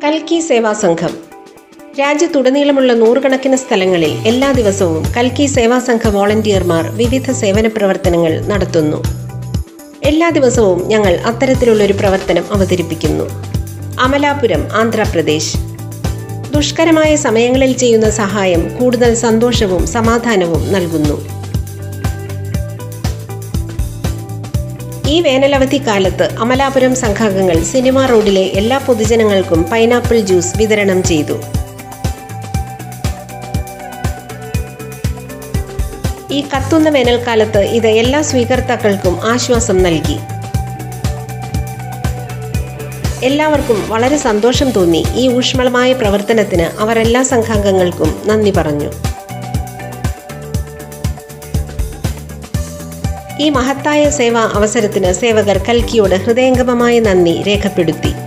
കൽക്കി സേവാ സംഘം രാജ്യത്തുടനീളമുള്ള നൂറുകണക്കിന് സ്ഥലങ്ങളിൽ എല്ലാ ദിവസവും കൽക്കി സേവാ സംഘ വോളണ്ടിയർമാർ വിവിധ സേവന പ്രവർത്തനങ്ങൾ നടത്തുന്നു എല്ലാ ദിവസവും ഞങ്ങൾ അത്തരത്തിലുള്ളൊരു പ്രവർത്തനം അവതരിപ്പിക്കുന്നു അമലാപുരം ആന്ധ്രാപ്രദേശ് ദുഷ്കരമായ സമയങ്ങളിൽ ചെയ്യുന്ന സഹായം കൂടുതൽ സന്തോഷവും സമാധാനവും നൽകുന്നു ഈ വേനലവധി കാലത്ത് അമലാപുരം സംഘാംഗങ്ങൾ സിനിമ റോഡിലെ എല്ലാ പൊതുജനങ്ങൾക്കും പൈനാപ്പിൾ ജ്യൂസ് വിതരണം ചെയ്തു ഈ കത്തുന്ന വേനൽക്കാലത്ത് ഇത് എല്ലാ സ്വീകർത്താക്കൾക്കും ആശ്വാസം നൽകി എല്ലാവർക്കും വളരെ സന്തോഷം തോന്നി ഈ ഊഷ്മളമായ പ്രവർത്തനത്തിന് അവർ എല്ലാ സംഘാംഗങ്ങൾക്കും നന്ദി പറഞ്ഞു ഈ മഹത്തായ സേവാ അവസരത്തിന് സേവകർ കൽക്കിയോട് ഹൃദയംഗമമായ നന്ദി രേഖപ്പെടുത്തി